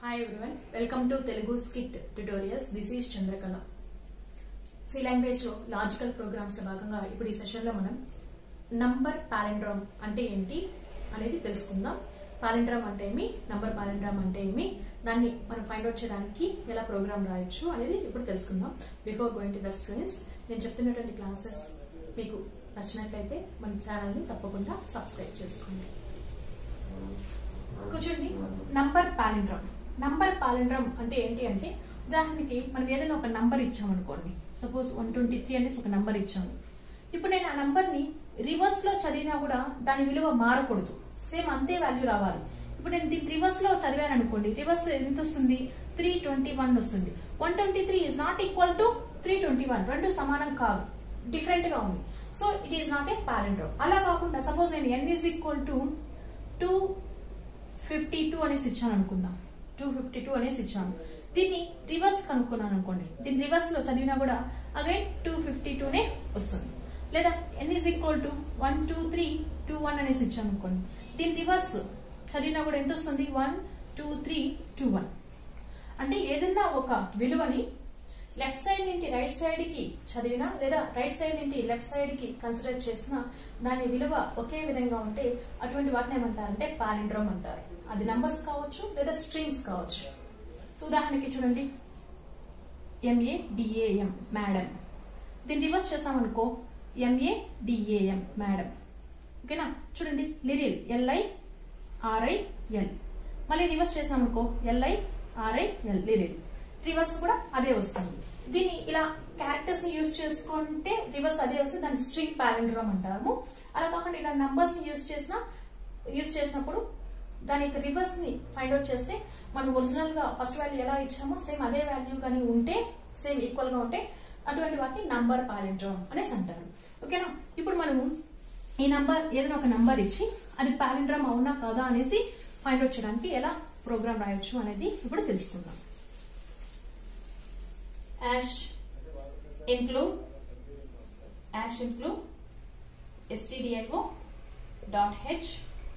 Hi everyone welcome to Telugu skit tutorials this is Chandrakala C language లో logical programs లో భాగంగా ఇప్పుడు ఈ సెషన్ లో మనం నంబర్ పాలెండ్రామ్ అంటే ఏంటి అనేది తెలుసుకుందాం పాలెండ్రామ్ అంటే ఏమి నంబర్ పాలెండ్రామ్ అంటే ఏమి దాన్ని మనం ఫైండ్ అవుట్ చేయడానికి ఎలా ప్రోగ్రామ్ రాయొచ్చు అనేది ఇప్పుడు తెలుసుకుందాం before going to the students నేను చెప్తున్నటువంటి క్లాసెస్ మీకు నచ్చినట్లయితే మన ఛానల్ని తప్పకుండా సబ్స్క్రైబ్ చేసుకోండి కూర్చోండి నంబర్ పాలిండ్రమ్ నంబర్ పాలిండ్రమ్ అంటే ఏంటి అంటే ఉదాహరణకి మనం ఏదైనా ఒక నంబర్ ఇచ్చామనుకోండి సపోజ్ వన్ ట్వంటీ త్రీ అనేసి ఒక నంబర్ ఇచ్చాము ఇప్పుడు నేను ఆ నంబర్ ని రివర్స్ లో చదివినా కూడా దాని విలువ మారకూడదు సేమ్ అంతే వాల్యూ రావాలి ఇప్పుడు నేను దీన్ని రివర్స్ లో చదివాను అనుకోండి రివర్స్ ఎంత వస్తుంది త్రీ ట్వంటీ వన్ వస్తుంది one twenty three is not equal to three twenty one రెండు సమానం కాదు డిఫరెంట్ గా ఉంది so it is not a palindrome అలా కాకుండా సపోజ్ నేను n is equal to two fifty two అనేసి ఇచ్చాను అనుకుందాం టూ ఫిఫ్టీ టూ అనేసి ఇచ్చాను దీన్ని రివర్స్ కనుక్కున్నాను అనుకోండి దీన్ని రివర్స్ లో చదివినా కూడా అగైన్ టూ ఫిఫ్టీ టూనే వస్తుంది లేదా n is equal to one two three two one అనేసి ఇచ్చాను అనుకోండి దీని రివర్స్ చదివినా కూడా ఎంత వస్తుంది one two three two one అంటే ఏదైనా ఒక విలువని లెఫ్ట్ సైడ్ నుండి రైట్ సైడ్ కి చదివినా లేదా రైట్ సైడ్ నుండి లెఫ్ట్ సైడ్ కి కన్సిడర్ చేసినా దాని విలువ ఒకే విధంగా ఉంటే అటువంటి వాటిని ఏమంటారంటే పాలిండ్రోమ్ అంటారు అది నంబర్స్ కావచ్చు లేదా స్ట్రింగ్స్ కావచ్చు సో ఉదాహరణకి చూడండి ఎంఏ డిఏఎం మేడం దీన్ని రివర్స్ చేసామనుకో ఎంఏ డిఏఎం మేడం ఓకేనా చూడండి లిరిల్ ఎల్ఐ ఆర్ఐ ఎల్ మళ్ళీ రివర్స్ చేసామనుకో L I R I L Liril reverse కూడా అదే వస్తుంది దీన్ని ఇలా క్యారెక్టర్స్ ని యూజ్ చేసుకుంటే రివర్స్ అదే వస్తుంది దాన్ని స్ట్రింగ్ పాలెండ్రమ్ అంటాము అలా కాకుండా ఇలా నంబర్స్ ని యూజ్ చేసిన యూజ్ చేసినప్పుడు దాని యొక్క రివర్స్ ని ఫైండ్ అవుట్ చేస్తే మనం ఒరిజినల్ గా ఫస్ట్ వాల్యూ ఎలా ఇచ్చామో సేమ్ అదే వాల్యూ కానీ ఉంటే సేమ్ ఈక్వల్ గా ఉంటే అటువంటి వాటిని నంబర్ పాలెండ్రమ్ అనేసి అంటారు ఓకేనా ఇప్పుడు మనము ఈ నంబర్ ఏదైనా ఒక నంబర్ ఇచ్చి అది పాలెండ్రమ్ అవునా కాదా అనేసి ఫైండ్ అవుట్ చేయడానికి ఎలా ప్రోగ్రామ్ రాయొచ్చు అనేది ఇప్పుడు తెలుసుకుందాం ash include ash include stdio dot h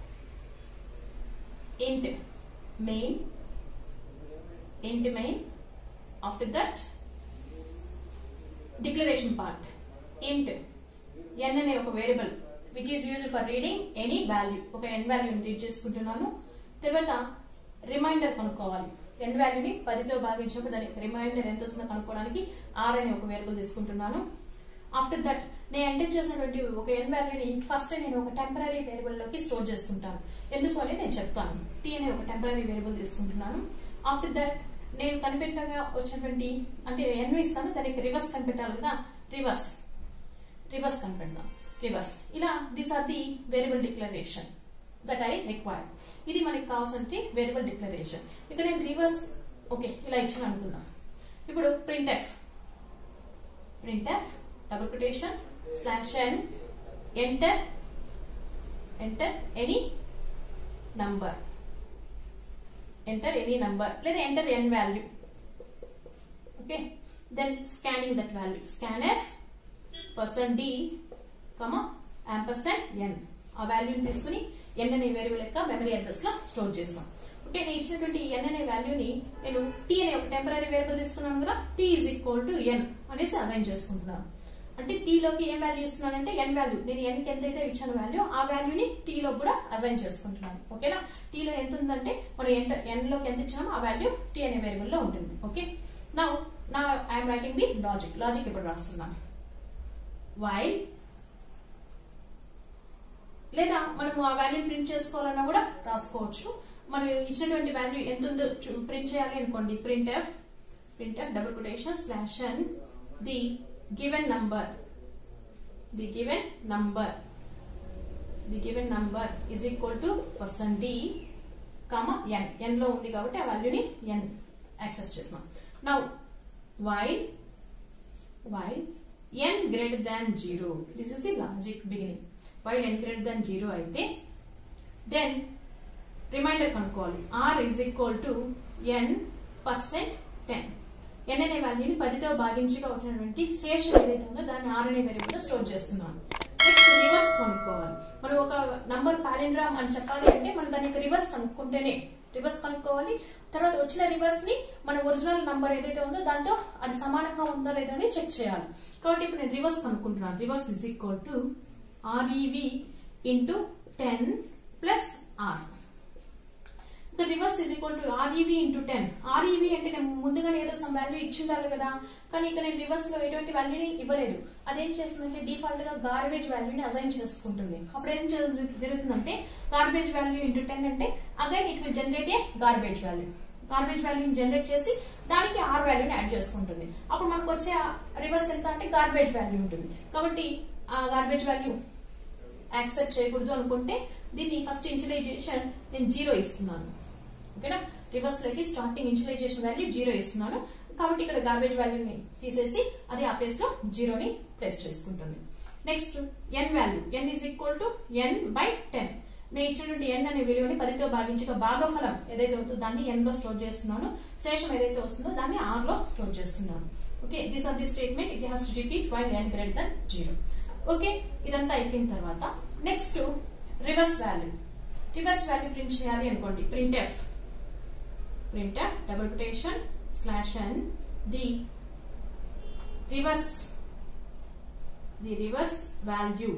int main int main after that declaration part int n అనే ఒక variable which is used for reading any value ఒక n వాల్యూని రీడ్ చేసుకుంటున్నాను తర్వాత రిమైండర్ కనుక్కోవాలి ఎన్ వాల్యూని పదితో భాగించినప్పుడు దాని రిమైండర్ ఎంత వస్తుందో కనుక్కోవడానికి ఆర్ అనే ఒక వేరియబుల్ తీసుకుంటున్నాను ఆఫ్టర్ దట్ నేను ఎంటర్ చేసినటువంటి ఒక ఎన్ వాల్యూని ఫస్ట్ నేను ఒక టెంపరీ వేరియబుల్ లోకి స్టోర్ చేసుకుంటాను ఎందుకు అని నేను చెప్తాను టీ అనే ఒక టెంపరీ వేరియబుల్ తీసుకుంటున్నాను ఆఫ్టర్ దట్ నేను కనిపెట్టగా వచ్చినటువంటి అంటే ఎన్ ఇస్తాను దానికి రివర్స్ కనిపెట్టాలి కదా రివర్స్ రివర్స్ కనిపెడతాం రివర్స్ ఇలా this are the variable declaration that I require ఇది మనకి కావాల్సిన వేరియబుల్ డిక్లరేషన్ ఇక్కడ నేను రివర్స్ ఓకే ఇలా ఇచ్చిన అనుకుందాం ఇప్పుడు print f print f double quotation slash n enter enter any number enter any number లేదా enter n value okay then scanning that value scan f percent d comma ampersand n ఆ వాల్యూని తీసుకుని n అనే variable యొక్క memory address లో store చేసాం okay నేను ఇచ్చినటువంటి ఎన్ అనే వాల్యూని నేను టీ అనే ఒక టెంపరీ వేరియబుల్ తీసుకున్నాను కదా T is equal to n అనేసి అసైన్ చేసుకుంటున్నాను అంటే టీ లోకి ఏం వాల్యూ ఇస్తున్నానంటే ఎన్ వాల్యూ నేను ఎన్ కి ఎంతైతే ఇచ్చాను వాల్యూ ఆ వాల్యూని టీ లో కూడా అసైన్ చేసుకుంటున్నాను ఓకేనా టీ లో ఎంత ఉందంటే మనం ఎన్ లోకి ఎంత ఇచ్చామో ఆ వాల్యూ టీ అనే వేరియబుల్ లో ఉంటుంది ఓకే నా నా I'm writing the logic logic ఇప్పుడు రాస్తున్నాను వైల్ లేదా మనము ఆ వాల్యూ ప్రింట్ చేసుకోవాలన్నా కూడా రాసుకోవచ్చు మనం ఇచ్చినటువంటి వాల్యూ ఎంత ఉందో ప్రింట్ చేయాలి అనుకోండి print f print f double quotation slash and the given number the given number the given number is equal to percent d comma n n లో ఉంది కాబట్టి ఆ వాల్యూని ఎన్ యాక్సెస్ చేసాం now while while n greater than zero this is the logic beginning while n greater than zero అయితే then remainder కనుక్కోవాలి R is equal to n percent ten n అనే వాల్యూని పదితో భాగించగా వచ్చినటువంటి శేషం ఏదైతే ఉందో దాన్ని ఆర్ అనే వేరియబుల్ స్టోర్ చేస్తున్నాను నెక్స్ట్ రివర్స్ కనుక్కోవాలి మనం ఒక నంబర్ పాలిండ్రామ్ అని చెప్పాలి అంటే మనం దానికి రివర్స్ కనుక్కుంటేనే రివర్స్ కనుక్కోవాలి తర్వాత వచ్చిన రివర్స్ ని మన ఒరిజినల్ నంబర్ ఏదైతే ఉందో దాంతో అది సమానంగా ఉందో లేదో అని చెక్ చేయాలి కాబట్టి ఇప్పుడు నేను రివర్స్ కనుక్కుంటున్నాను reverse is equal to REV into ten plus R ఇక్కడ reverse is equal to REV into ten R E V అంటే నేను ముందుగానే ఏదో సమ్ వాల్యూ ఇచ్చిండాలి కదా కానీ ఇక్కడ నేను రివర్స్ లో ఎటువంటి వాల్యూని ఇవ్వలేదు అదేం చేస్తుందంటే డిఫాల్ట్ గా గార్బేజ్ వాల్యూని అసైన్ చేసుకుంటుంది అప్పుడు ఏం జరుగు- జరుగుతుందంటే గార్బేజ్ వాల్యూ ఇంటూ టెన్ అంటే again it will generate a garbage value garbage వాల్యూని జనరేట్ చేసి దానికి ఆర్ వాల్యూని యాడ్ చేసుకుంటుంది అప్పుడు మనకు వచ్చే రివర్స్ ఎంత అంటే గార్బేజ్ వాల్యూ ఉంటుంది కాబట్టి ఆ గార్బేజ్ వాల్యూ యాక్సెప్ట్ చేయకూడదు అనుకుంటే దీన్ని ఫస్ట్ ఇన్షియలైజేషన్ నేను జీరో ఇస్తున్నాను ఓకేనా రివర్స్ లోకి స్టార్టింగ్ ఇన్షియలైజేషన్ వాల్యూ జీరో ఇస్తున్నాను కాబట్టి ఇక్కడ గార్బేజ్ వాల్యూని తీసేసి అది ఆ ప్లేస్ లో జీరోని ప్లేస్ చేసుకుంటుంది next n value n is equal to n by ten నేను ఇచ్చినటువంటి ఎన్ అనే విలువని పదితో భాగించక భాగఫలం ఏదైతే ఉందో దాన్ని ఎన్ లో స్టోర్ చేస్తున్నాను శేషం ఏదైతే వస్తుందో దాన్ని ఆర్ లో స్టోర్ చేస్తున్నాను okay this are the statement it has to repeat while n greater than zero okay ఇదంతా అయిపోయిన తర్వాత next reverse value reverse value print చేయాలి అనుకోండి print f print f double quotation slash n the reverse the reverse value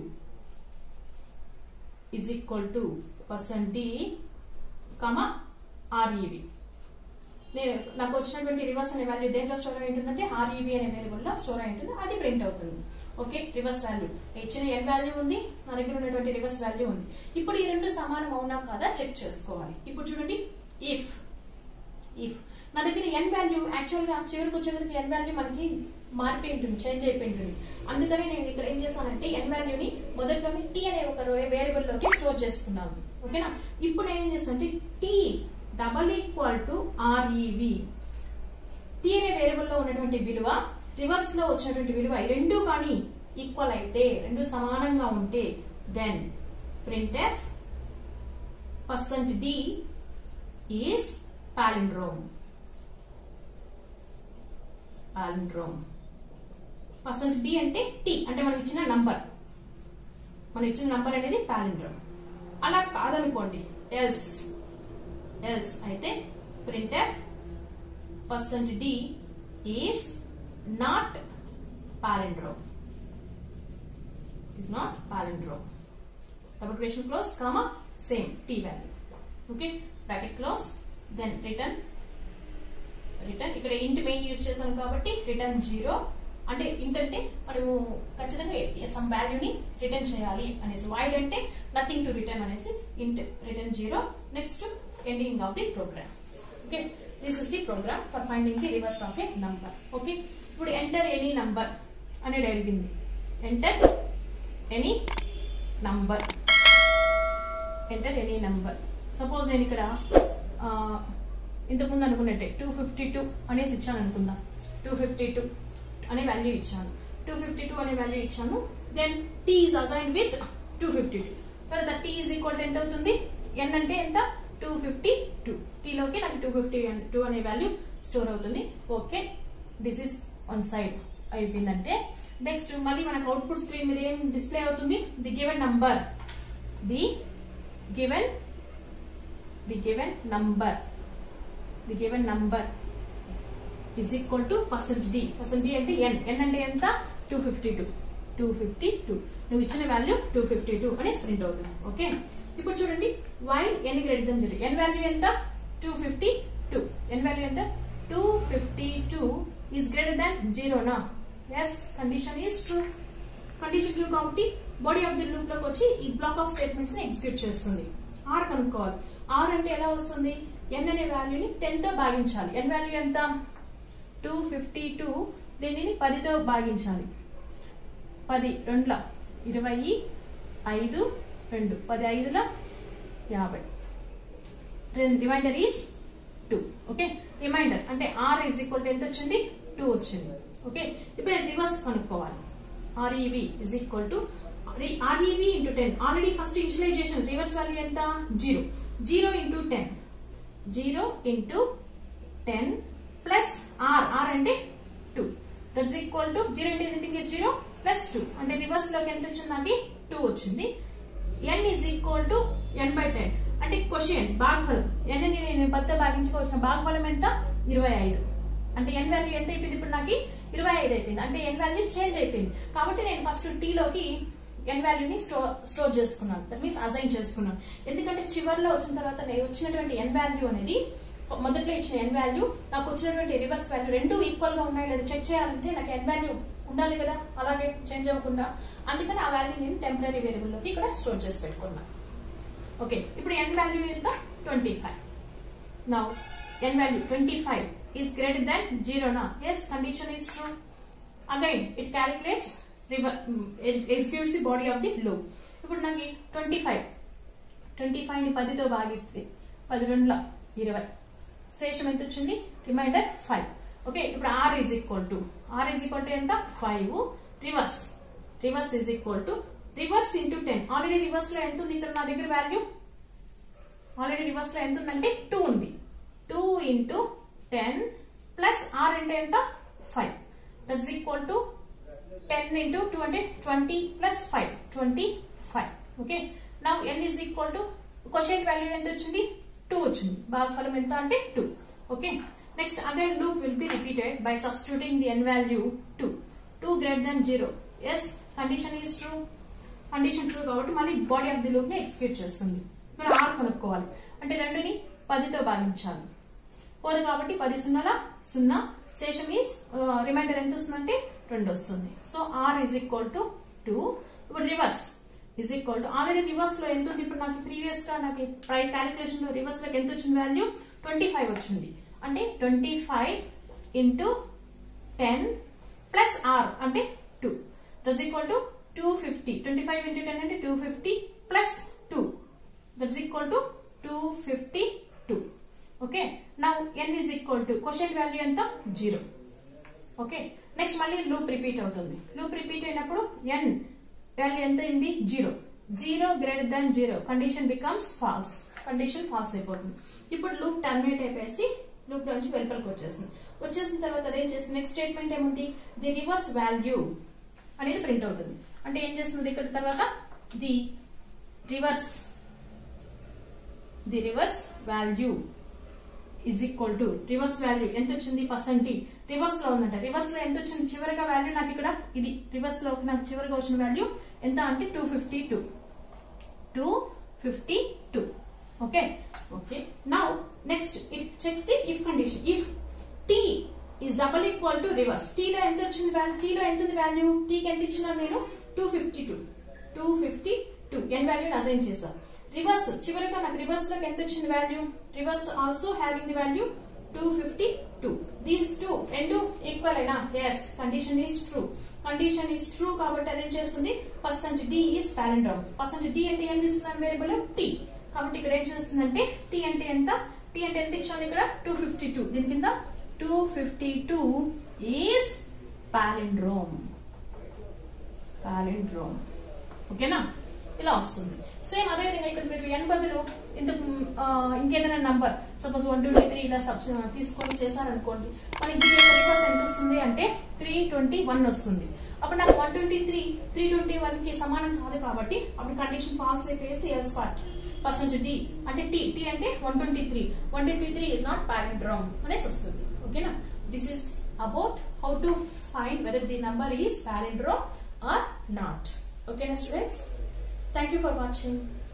is equal to percent d comma REV నేను నాకు వచ్చినటువంటి reverse అనే value దేంట్లో స్టోర్ అయి ఉంటుందంటే ఆర్ఈవి అనే వేరియబుల్ లో స్టోర్ అయి ఉంటుంది అది ప్రింట్ అవుతుంది ఓకే రివర్స్ వాల్యూ ఇచ్చిన ఎన్ వాల్యూ ఉంది నా దగ్గర ఉన్నటువంటి రివర్స్ వాల్యూ ఉంది ఇప్పుడు ఈ రెండు సమానం అవునా కాదా చెక్ చేసుకోవాలి ఇప్పుడు చూడండి ఇఫ్ ఇఫ్ నా దగ్గర ఎన్ వాల్యూ యాక్చువల్ గా చివరికి వచ్చేసరికి ఎన్ వాల్యూ మనకి మారిపోయి ఉంటుంది చేంజ్ అయిపోయి ఉంటుంది అందుకని నేను ఇక్కడ ఏం చేశానంటే ఎన్ వాల్యూని మొదట్లోనే టీ అనే ఒక వేరియబుల్ లోకి స్టోర్ చేసుకున్నాను ఓకేనా ఇప్పుడు నేను ఏం చేస్తాను అంటే T double equal to R E V T అనే వేరియబుల్ లో ఉన్నటువంటి విలువ రివర్స్ లో వచ్చినటువంటి విలువ ఈ రెండు కానీ ఈక్వల్ అయితే రెండు సమానంగా ఉంటే then print f percent D is palindrome palindrome percent D అంటే టీ అంటే మనం ఇచ్చిన నంబర్ మనం ఇచ్చిన నంబర్ అనేది పాలిండ్రోమ్ అలా కాదనుకోండి ఎల్స్ ఎల్స్ అయితే print f percent D is not palindrome is not palindrome. Double quotation close, comma, same t value. Okay, bracket close, then return. Return ఇక్కడ ఇంట్ మెయిన్ యూస్ చేసాం కాబట్టి return zero అంటే ఇంట్ అంటే మనము ఖచ్చితంగా సమ్ వాల్యూని రిటర్న్ చేయాలి అనేసి వైడ్ అంటే నథింగ్ టు రిటర్న్ అనేసి int return zero next ending of the program okay this is the program for finding the reverse of a number okay ఇప్పుడు ఎంటర్ ఎనీ నంబర్ అనేది అడిగింది enter any number enter any number suppose నేను ఇక్కడ ఆ, ఇంతకుముందు అనుకున్నట్టే two fifty two అనేసి ఇచ్చాను అనుకుందాం టూ ఫిఫ్టీ టూ అనే వాల్యూ ఇచ్చాను టూ ఫిఫ్టీ టూ అనే వాల్యూ ఇచ్చాను then T is assign with two fifty two తర్వాత టీ ఈజ్ ఈక్వల్ ఎంత అవుతుంది ఎన్ అంటే ఎంత టూ ఫిఫ్టీ టూ టీలోకి నాకు టూ ఫిఫ్టీ టూ అనే వాల్యూ స్టోర్ అవుతుంది okay this is one side అయిపోయిందంటే నెక్స్ట్ మళ్ళీ మనకు అవుట్పుట్ స్క్రీన్ మీద ఏం డిస్ప్లే అవుతుంది the given number the given the given number the given number is equal to percent D percent D అంటే N N అంటే ఎంత two fifty two two fifty two నువ్వు ఇచ్చిన వాల్యూ టూ ఫిఫ్టీ టూ అని sprint అవుతుంది okay ఇప్పుడు చూడండి while N greater than zero N value ఎంత two fifty two N value ఎంత two fifty two is greater than జీరోనా yes condition is true condition true కాబట్టి బాడీ ఆఫ్ ది లూప్ లోకి వచ్చి ఈ బ్లాక్ ఆఫ్ స్టేట్మెంట్స్ ని execute చేస్తుంది R కనుక్కోవాలి ఆర్ అంటే ఎలా వస్తుంది ఎన్ అనే వాల్యూని టెన్ తో భాగించాలి ఎన్ వాల్యూ ఎంత టూ ఫిఫ్టీ టూ దీనిని పదితో భాగించాలి పది రెండుల ఇరవై ఐదు రెండు పది ఐదుల యాభై reminder is two okay reminder అంటే ఆర్ ఈజ్ ఈక్వల్ టు ఎంత వచ్చింది టూ వచ్చింది ఓకే ఇప్పుడు రివర్స్ కనుక్కోవాలి REV is equal to REV into ten already first initialization reverse value ఎంత zero zero into ten zero into ten plus R R అంటే two that's equal to zero into anything is zero plus two అంటే reverse లోకి ఎంత వచ్చింది నాకు two వచ్చింది N is equal to n by ten అంటే question భాగఫలం ఎన్ని నేను పద్ద భాగించుకోవచ్చిన భాగఫలం ఎంత ఇరవై ఐదు అంటే ఎన్ వాల్యూ ఎంత అయిపోయింది ఇప్పుడు నాకు ఇరవై ఐదు అయిపోయింది అంటే ఎన్ వాల్యూ చేంజ్ అయిపోయింది కాబట్టి నేను ఫస్ట్ టీలోకి ఎన్ వాల్యూని స్టోర్ స్టోర్ చేసుకున్నాను దట్ మీన్స్ అజైన్ చేసుకున్నాను ఎందుకంటే చివరిలో వచ్చిన తర్వాత నేను వచ్చినటువంటి ఎన్ వాల్యూ అనేది మొదట్లో ఇచ్చిన ఎన్ వాల్యూ నాకు వచ్చినటువంటి రివర్స్ వాల్యూ రెండు ఈక్వల్ గా ఉన్నాయి లేదా చెక్ చేయాలంటే నాకు ఎన్ వాల్యూ ఉండాలి కదా అలాగే చేంజ్ అవ్వకుండా అందుకని ఆ వాల్యూ నేను టెంపరీ వేరియబుల్ లోకి ఇక్కడ స్టోర్ చేసి పెట్టుకున్నా ఓకే ఇప్పుడు ఎన్ వాల్యూ ఎంత twenty five now N value twenty five is greater than zero నా yes condition is true again it calculates executes the body of the loop ఇప్పుడు నాకు ట్వంటీ ఫైవ్ ట్వంటీ ఫైవ్ ని పదితో భాగిస్తే పది రెండుల ఇరవై శేషం ఎంత వచ్చింది రిమైండర్ ఫైవ్ ఓకే ఇప్పుడు R is equal to R is equal to ఎంత five reverse reverse is equal to reverse into ten already reverse లో ఎంత ఉంది ఇక్కడ నా దగ్గర వాల్యూ ఆల్రెడీ రివర్స్ లో ఎంత ఉందంటే టూ ఉంది two into ten plus R అంటే ఎంత five that's equal to ten into two అంటే twenty plus five twenty five okay నా N is equal to question value ఎంత వచ్చింది టూ వచ్చింది భాగఫలం ఎంత అంటే two okay next again loop will be repeated by substituting the N value two two greater than zero yes condition is true condition true కాబట్టి మళ్ళీ body of the loop ని execute చేస్తుంది ఇప్పుడు ఆర్ కనుక్కోవాలి అంటే రెండుని పదితో భాగించాలి పోదు కాబట్టి పది సున్నాల సున్నా శేషం ఈస్ రిమైండర్ ఎంత వస్తుందంటే రెండు వస్తుంది so R is equal to two ఇప్పుడు reverse is equal to already reverse లో ఎంత ఉంది ఇప్పుడు నాకు ప్రీవియస్ గా నాకు ప్రైర్ క్యాలిక్యులేషన్ లో రివర్స్ లోకి ఎంత వచ్చింది వాల్యూ ట్వంటీ ఫైవ్ వచ్చింది అంటే twenty five into ten plus R అంటే two that's equal to two fifty twenty five into ten అంటే two fifty plus two that's equal to two fifty two okay నా N is equal to question value ఎంత zero okay next మళ్ళీ loop repeat అవుతుంది loop repeat అయినప్పుడు N value ఎంత అయింది zero zero greater than zero condition becomes false condition false అయిపోతుంది ఇప్పుడు loop terminate అయిపోయేసి loop నుంచి వెలుపలికి వచ్చేసింది వచ్చేసిన తర్వాత అదేం చేస్తుంది నెక్స్ట్ స్టేట్మెంట్ ఏముంది ది రివర్స్ వాల్యూ అనేది ప్రింట్ అవుతుంది అంటే ఏం చేస్తుంది ఇక్కడ తర్వాత the reverse the reverse value is equal to reverse value ఎంత వచ్చింది పర్సెంటీ రివర్స్ లో ఉందంట రివర్స్ లో ఎంత వచ్చింది చివరిగా వాల్యూ నాకు ఇక్కడ ఇది రివర్స్ లో నాకు చివరిగా వచ్చిన వాల్యూ ఎంత అంటే two fifty two two fifty two okay okay now next it checks the if condition if T is double equal to reverse T లో ఎంత వచ్చింది వాల్యూ టీ లో ఎంత ఉంది వాల్యూ టీకి ఎంత ఇచ్చినా నేను two fifty two two fifty two N వాల్యూని అసైన్ చేశాను రివర్స్ చివరిగా నాకు రివర్స్ లోకి ఎంత వచ్చింది value reverse also having the value two fifty two these two రెండు ఈక్వల్ అయినా yes condition is true condition is true కాబట్టి అదేం చేస్తుంది percent D is palindrome percent D అంటే ఏం తీసుకున్నాను వేరియబుల్ టీ కాబట్టి ఇక్కడ ఏం చేస్తుందంటే టీ అంటే ఎంత టీ అంటే ఎంత ఇచ్చాను ఇక్కడ టూ ఫిఫ్టీ టూ దీని కింద two fifty two is palindrome palindrome ఓకేనా ఇలా వస్తుంది సేమ్ అదే విధంగా ఇక్కడ మీరు ఎన్ బదులు ఇంతకు ఆ, ఇంకేదైనా number suppose one twenty three ఇలా సబ్ తీసుకొని చేశారనుకోండి మనకి దీని యొక్క రివర్స్ ఎంత వస్తుంది అంటే త్రీ ట్వంటీ వన్ వస్తుంది అప్పుడు నాకు one twenty three three twenty one కి సమానం కాదు కాబట్టి అప్పుడు కండిషన్ ఫాల్స్ అయిపోయేసి ఎల్స్ పార్ట్ పర్సెంట్ డి అంటే టీ టీ అంటే one twenty three one twenty three is not palindrome అనేసి వస్తుంది ఓకేనా this is about how to find whether the number is palindrome or not ఓకేనా students Thank you for watching.